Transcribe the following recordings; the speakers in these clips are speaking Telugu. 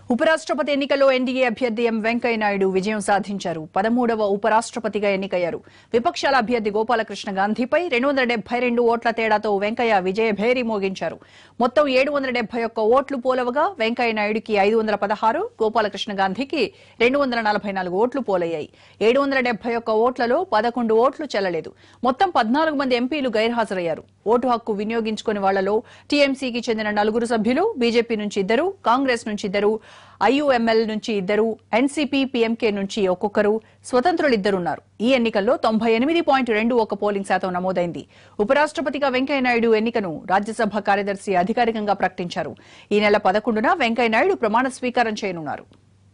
ఉపరాష్ట్రపతి ఎన్నికల్లో ఎన్డీఏ అభ్యర్థి ఎం వెంకయ్యనాయుడు విజయం సాధించారు పదమూడవ ఉపరాష్ట్రపతిగా ఎన్నికయ్యారు విపక్షాల అభ్యర్థి గోపాలకృష్ణ గాంధీపై రెండు వందల డెబ్బై రెండు ఓట్ల తేడాతో వెంకయ్య విజయ భేరి మోగించారు మొత్తం ఏడు వందల డెబ్బై ఒక్క ఓట్లు పోలవగా వెంకయ్యనాయుడికి ఐదు వందల పదహారు గోపాలకృష్ణ గాంధీకి రెండు వందల నలభై నాలుగు ఓట్లు పోలయ్యాయి ఏడు వందల డెబ్బై ఒక్క ఓట్లలో పదకొండు ఓట్లు చెల్లలేదు మొత్తం పద్నాలుగు మంది ఎంపీలు గైర్హాజరయ్యారు ఓటు హక్కు వినియోగించుకుని వాళ్లలో టీఎంసీకి చెందిన నలుగురు సభ్యులు బీజేపీ నుంచి ఇద్దరు కాంగ్రెస్ నుంచి ఇద్దరు ఐయుఎంఎల్ నుంచి ఇద్దరు ఎన్సీపీ పీఎంకే నుంచి ఒక్కొక్కరు స్వతంత్రులు ఇద్దరున్నారు ఈ ఎన్నికల్లో తొంభై ఎనిమిది పాయింట్ రెండు ఒక పోలింగ్ శాతం నమోదైంది ఉపరాష్ట్రపతిగా వెంకయ్యనాయుడు ఎన్నికను రాజ్యసభ కార్యదర్శి అధికారికంగా ప్రకటించారు ఈ నెల పదకొండున వెంకయ్యనాయుడు ప్రమాణ స్వీకారం చేయనున్నారు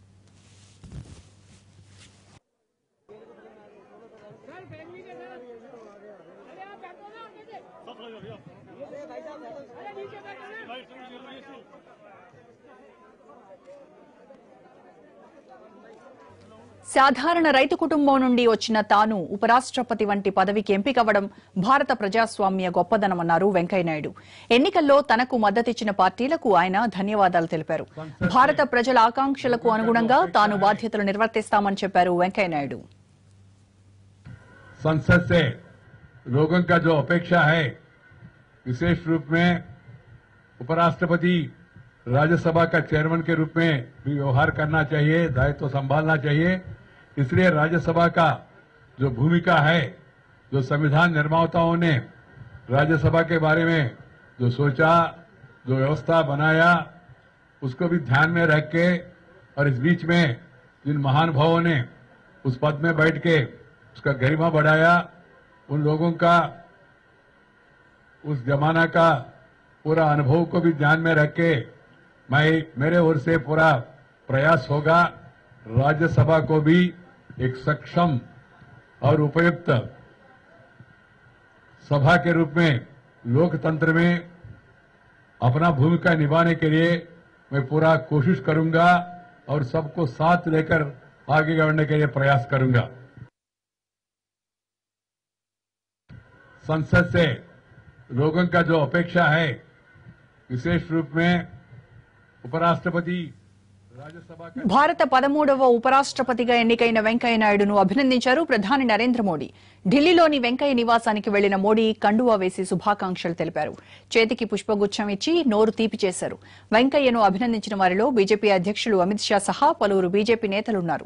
సాధారణ రైతు కుటుంబం నుండి వచ్చిన తాను ఉపరాష్ట్రపతి వంటి పదవికి ఎంపికవ్వడం భారత ప్రజాస్వామ్య గొప్పదనమన్నారు వెంకయ్యనాయుడు ఎన్నికల్లో తనకు మద్దతిచ్చిన పార్టీలకు ఆయన ధన్యవాదాలు తెలిపారు భారత ప్రజల ఆకాంక్షలకు అనుగుణంగా తాను బాధ్యతలు నిర్వర్తిస్తామని చెప్పారు వెంకయ్యనాయుడు संसद से लोगों का जो अपेक्षा है विशेष रूप में उपराष्ट्रपति राज्यसभा का चेयरमैन के रूप में भी व्यवहार करना चाहिए दायित्व संभालना चाहिए इसलिए राज्यसभा का जो भूमिका है जो संविधान निर्माताओं ने राज्यसभा के बारे में जो सोचा जो व्यवस्था बनाया उसको भी ध्यान में रख के और इस बीच में जिन महानुभावों ने उस पद में बैठ के उसका गरिमा बढ़ाया उन लोगों का उस जमाना का पूरा अनुभव को भी ध्यान में रख के मैं मेरे ओर से पूरा प्रयास होगा राज्यसभा को भी एक सक्षम और उपयुक्त सभा के रूप में लोकतंत्र में अपना भूमिका निभाने के लिए मैं पूरा कोशिश करूंगा और सबको साथ लेकर आगे बढ़ने के लिए प्रयास करूंगा संसद से लोगों का जो अपेक्षा है विशेष रूप में उपराष्ट्रपति राज्यसभा का భారత పదమూడవ ఉపరాష్ట్రపతిగా ఎన్నికైన వెంకయ్యనాయుడును అభినందించారు ప్రధాని నరేంద్ర మోడీ ఢిల్లీలోని వెంకయ్య నివాసానికి వెళ్లిన మోడీ కండువా వేసి శుభాకాంక్షలు తెలిపారు చేతికి పుష్పగుచ్చం ఇచ్చి నోరు తీపి చేశారు వెంకయ్యను అభినందించిన వారిలో బీజేపీ అధ్యక్షులు అమిత్ షా సహా పలువురు బీజేపీ నేతలున్నారు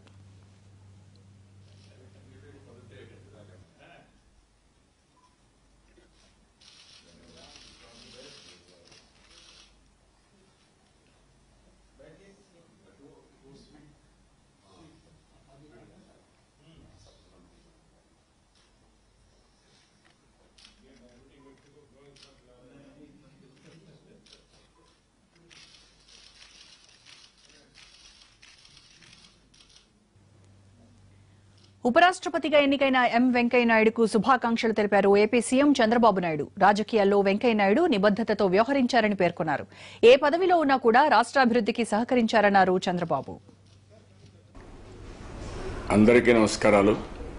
ఉపరాష్ట్రపతిగా ఎన్నికైన ఎం వెంకయ్యనాయుడుకు శుభాకాంక్షలు తెలిపారు ఏపీ సీఎం చంద్రబాబు నాయుడు రాజకీయాల్లో వెంకయ్యనాయుడు నిబద్దతతో వ్యవహరించారని పేర్కొన్నారు ఏ పదవిలో ఉన్నా కూడా రాష్ట్రాభివృద్ధికి సహకరించారన్నారు చంద్రబాబు అందరికీ నమస్కారాలు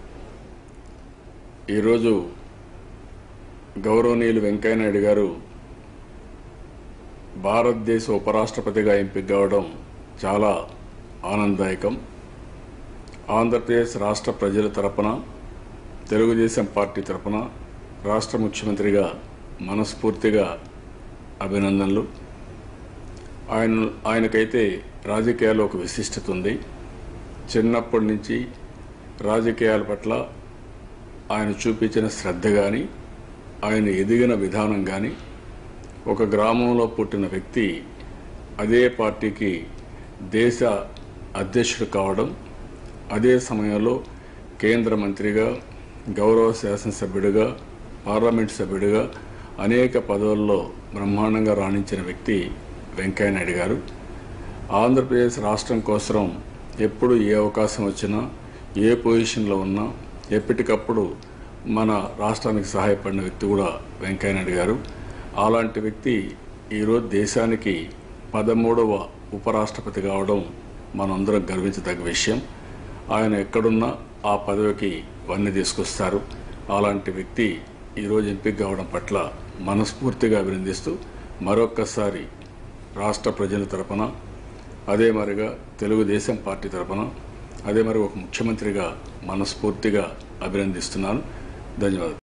ఈరోజు గౌరవనీయులు వెంకయ్యనాయుడు గారు భారతదేశ ఉపరాష్ట్రపతిగా ఎంపిక కావడం చాలా ఆనందదాయకం ఆంధ్రప్రదేశ్ రాష్ట్ర ప్రజల తరపున తెలుగుదేశం పార్టీ తరపున రాష్ట్ర ముఖ్యమంత్రిగా మనస్ఫూర్తిగా అభినందనలు ఆయన ఆయనకైతే రాజకీయాల్లో ఒక విశిష్టత ఉంది చిన్నప్పటి నుంచి రాజకీయాల పట్ల ఆయన చూపించిన శ్రద్ధ కానీ ఆయన ఎదిగిన విధానం కానీ ఒక గ్రామంలో పుట్టిన వ్యక్తి అదే పార్టీకి దేశ అధ్యక్షుడు కావడం అదే సమయంలో కేంద్ర మంత్రిగా గౌరవ శాసనసభ్యుడిగా పార్లమెంట్ సభ్యుడిగా అనేక పదవుల్లో బ్రహ్మాండంగా రాణించిన వ్యక్తి వెంకయ్యనాయుడు గారు ఆంధ్రప్రదేశ్ రాష్ట్రం కోసం ఎప్పుడు ఏ అవకాశం వచ్చినా ఏ పొజిషన్లో ఉన్నా ఎప్పటికప్పుడు మన రాష్ట్రానికి సహాయపడిన వ్యక్తి కూడా వెంకయ్యనాయుడు గారు అలాంటి వ్యక్తి ఈరోజు దేశానికి పదమూడవ ఉపరాష్ట్రపతి కావడం మనందరం గర్వించదగ్గ విషయం ఆయన ఎక్కడున్నా ఆ పదవికి వన్నె తీసుకొస్తారు అలాంటి వ్యక్తి ఈరోజు ఎంపిక కావడం పట్ల మనస్ఫూర్తిగా అభినందిస్తూ మరొక్కసారి రాష్ట్ర ప్రజల తరపున అదే మరిగా తెలుగుదేశం పార్టీ తరపున అదే మరి ఒక ముఖ్యమంత్రిగా మనస్ఫూర్తిగా అభినందిస్తున్నాను ధన్యవాదాలు